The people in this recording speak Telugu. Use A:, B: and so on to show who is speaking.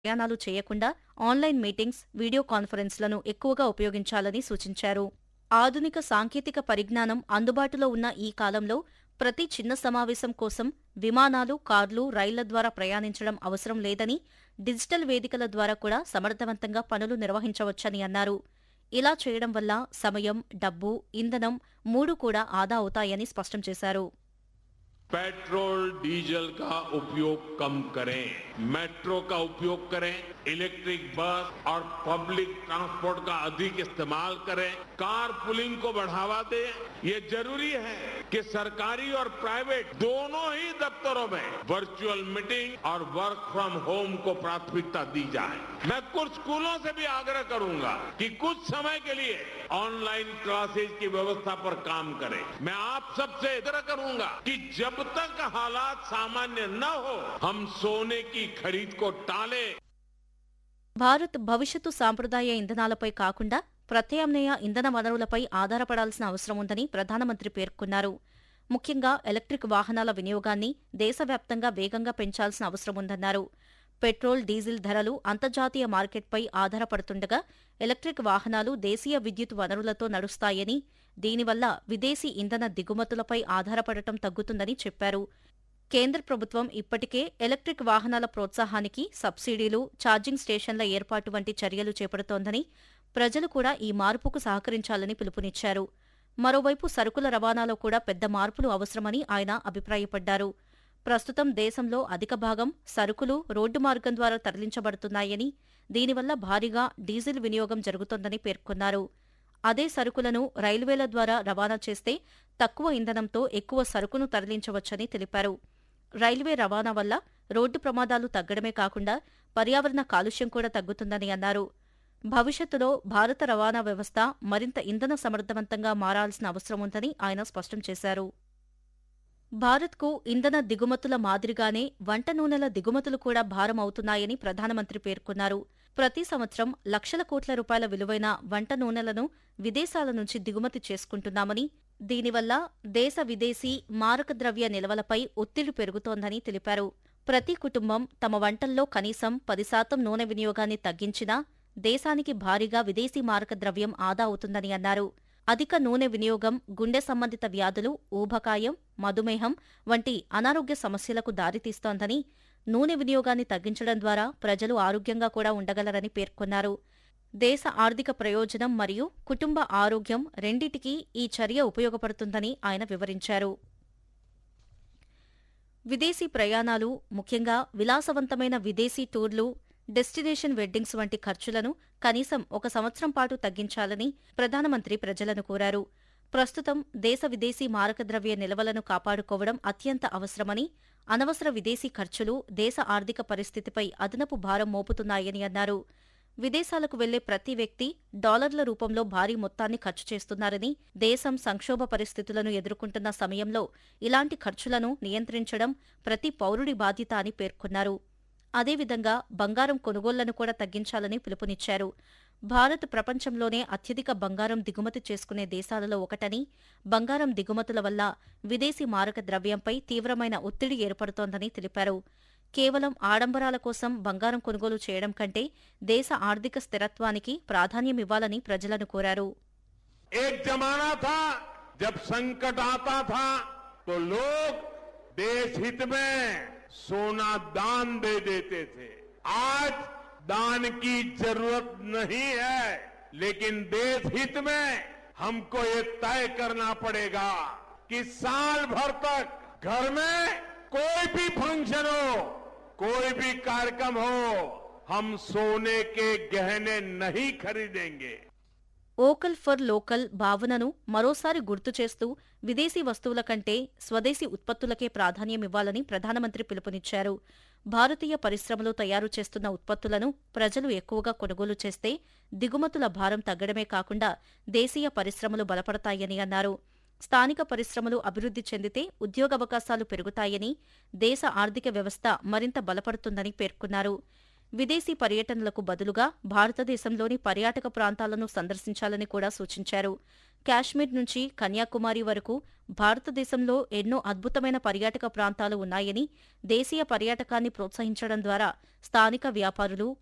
A: ప్రయాణాలు చేయకుండా ఆన్లైన్ మీటింగ్స్ వీడియో కాన్ఫరెన్స్లను ఎక్కువగా ఉపయోగించాలని సూచించారు ఆధునిక సాంకేతిక పరిజ్ఞానం అందుబాటులో ఉన్న ఈ కాలంలో ప్రతి చిన్న సమావేశం కోసం విమానాలు కార్లు రైళ్ల ద్వారా ప్రయాణించడం అవసరం లేదని డిజిటల్ వేదికల ద్వారా కూడా సమర్థవంతంగా పనులు నిర్వహించవచ్చని అన్నారు ఇలా చేయడం వల్ల సమయం డబ్బు ఇంధనం మూడు కూడా ఆదా అవుతాయని స్పష్టం చేశారు
B: पेट्रोल डीजल का उपयोग कम करें मेट्रो का उपयोग करें इलेक्ट्रिक बस और पब्लिक ट्रांसपोर्ट का अधिक इस्तेमाल करें कार पुलिंग को बढ़ावा दें ये जरूरी है कि सरकारी और प्राइवेट दोनों ही दफ्तरों में वर्चुअल मीटिंग और वर्क फ्रॉम होम को प्राथमिकता दी जाए मैं कुछ स्कूलों से भी आग्रह करूंगा कि कुछ समय के लिए ऑनलाइन क्लासेज की व्यवस्था पर काम करें मैं आप सबसे आग्रह करूंगा कि जब तक हालात सामान्य न हो हम सोने की खरीद को टालें
A: భారత్ భవిష్యత్తు సాంప్రదాయ ఇంధనాలపై కాకుండా ప్రత్యామ్నాయ ఇంధన వనరులపై ఆధారపడాల్సిన అవసరం ఉందని ప్రధానమంత్రి పేర్కొన్నారు ముఖ్యంగా ఎలక్ట్రిక్ వాహనాల వినియోగాన్ని దేశవ్యాప్తంగా వేగంగా పెంచాల్సిన అవసరం ఉందన్నారు పెట్రోల్ డీజిల్ ధరలు అంతర్జాతీయ మార్కెట్పై ఆధారపడుతుండగా ఎలక్ట్రిక్ వాహనాలు దేశీయ విద్యుత్ వనరులతో నడుస్తాయని దీనివల్ల విదేశీ ఇంధన దిగుమతులపై ఆధారపడటం తగ్గుతుందని చెప్పారు కేంద్ర ప్రభుత్వం ఇప్పటికే ఎలక్ట్రిక్ వాహనాల ప్రోత్సాహానికి సబ్సిడీలు ఛార్జింగ్ స్టేషన్ల ఏర్పాటు వంటి చర్యలు చేపడుతోందని ప్రజలు కూడా ఈ మార్పుకు సహకరించాలని పిలుపునిచ్చారు మరోవైపు సరుకుల రవాణాలో కూడా పెద్ద మార్పులు అవసరమని ఆయన అభిప్రాయపడ్డారు ప్రస్తుతం దేశంలో అధిక భాగం సరుకులు రోడ్డు మార్గం ద్వారా తరలించబడుతున్నాయని దీనివల్ల భారీగా డీజిల్ వినియోగం జరుగుతోందని పేర్కొన్నారు అదే సరుకులను రైల్వేల ద్వారా రవాణా చేస్తే తక్కువ ఇంధనంతో ఎక్కువ సరుకును తరలించవచ్చని తెలిపారు రైల్వే రవాణా వల్ల రోడ్డు ప్రమాదాలు తగ్గడమే కాకుండా పర్యావరణ కాలుష్యం కూడా తగ్గుతుందని అన్నారు భవిష్యత్తులో భారత రవాణా వ్యవస్థ మరింత ఇంధన సమర్థవంతంగా మారాల్సిన అవసరం ఉందని ఆయన స్పష్టం చేశారు భారత్కు ఇంధన దిగుమతుల మాదిరిగానే వంట నూనెల దిగుమతులు కూడా భారం అవుతున్నాయని ప్రధానమంత్రి పేర్కొన్నారు ప్రతి సంవత్సరం లక్షల కోట్ల రూపాయల విలువైన వంట నూనెలను విదేశాల నుంచి దిగుమతి చేసుకుంటున్నామని దీనివల్ల దేశ విదేశీ మారక ద్రవ్య నిల్వలపై ఒత్తిడి పెరుగుతోందని తెలిపారు ప్రతి కుటుంబం తమ వంటల్లో కనీసం పది శాతం నూనె వినియోగాన్ని తగ్గించినా దేశానికి భారీగా విదేశీ మారక ద్రవ్యం ఆదా అవుతుందని అన్నారు అధిక నూనె వినియోగం గుండె సంబంధిత వ్యాధులు ఊబకాయం మధుమేహం వంటి అనారోగ్య సమస్యలకు దారితీస్తోందని నూనె వినియోగాన్ని తగ్గించడం ద్వారా ప్రజలు ఆరోగ్యంగా కూడా ఉండగలరని పేర్కొన్నారు దేశ ఆర్థిక ప్రయోజనం మరియు కుటుంబ ఆరోగ్యం రెండిటికీ ఈ చర్య ఉపయోగపడుతుందని ఆయన వివరించారు విదేశీ ప్రయాణాలు ముఖ్యంగా విలాసవంతమైన విదేశీ టూర్లు డెస్టినేషన్ వెడ్డింగ్స్ వంటి ఖర్చులను కనీసం ఒక సంవత్సరం పాటు తగ్గించాలని ప్రధానమంత్రి ప్రజలను కోరారు ప్రస్తుతం దేశ విదేశీ మారకద్రవ్య నిల్వలను కాపాడుకోవడం అత్యంత అవసరమని అనవసర విదేశీ ఖర్చులు దేశ ఆర్థిక పరిస్థితిపై అదనపు భారం మోపుతున్నాయని అన్నారు విదేశాలకు వెళ్లే ప్రతి వ్యక్తి డాలర్ల రూపంలో భారీ మొత్తాన్ని ఖర్చు చేస్తున్నారని దేశం సంక్షోభ పరిస్థితులను ఎదుర్కొంటున్న సమయంలో ఇలాంటి ఖర్చులను నియంత్రించడం ప్రతి పౌరుడి బాధ్యత అని పేర్కొన్నారు అదేవిధంగా బంగారం కొనుగోళ్లను కూడా తగ్గించాలని పిలుపునిచ్చారు భారత్ ప్రపంచంలోనే అత్యధిక బంగారం దిగుమతి చేసుకునే దేశాలలో ఒకటని బంగారం దిగుమతుల వల్ల విదేశీ మారక ద్రవ్యంపై తీవ్రమైన ఒత్తిడి ఏర్పడుతోందని తెలిపారు కేవలం ఆడంబరాల కోసం బంగారం కొనుగోలు చేయడం కంటే దేశ ఆర్థిక స్థిరత్వానికి ప్రాధాన్యమివ్వాలని ప్రజలను కోరారు
B: एक जमाना था जब संकट आता था तो लोग देश हित में सोना दान दे देते थे आज दान की जरूरत नहीं है लेकिन देश हित में हमको ये तय करना पड़ेगा कि साल भर तक घर में कोई भी फंक्शन हो कोई भी कार्यक्रम हो हम सोने के गहने नहीं खरीदेंगे
A: ఓకల్ ఫర్ లోకల్ భావనను మరోసారి గుర్తు చేస్తూ విదేశీ వస్తువుల కంటే స్వదేశీ ఉత్పత్తులకే ప్రాధాన్యమివ్వాలని ప్రధానమంత్రి పిలుపునిచ్చారు భారతీయ పరిశ్రమలు తయారు చేస్తున్న ఉత్పత్తులను ప్రజలు ఎక్కువగా కొనుగోలు చేస్తే దిగుమతుల భారం తగ్గడమే కాకుండా దేశీయ పరిశ్రమలు బలపడతాయని అన్నారు స్థానిక పరిశ్రమలు అభివృద్ధి చెందితే ఉద్యోగావకాశాలు పెరుగుతాయని దేశ ఆర్థిక వ్యవస్థ మరింత బలపడుతుందని పేర్కొన్నారు విదేశీ పర్యటనలకు బదులుగా భారతదేశంలోని పర్యాటక ప్రాంతాలను సందర్శించాలని కూడా సూచించారు కాశ్మీర్ నుంచి కన్యాకుమారి వరకు భారతదేశంలో ఎన్నో అద్భుతమైన పర్యాటక ప్రాంతాలు ఉన్నాయని దేశీయ పర్యాటకాన్ని ప్రోత్సహించడం ద్వారా స్థానిక వ్యాపారులు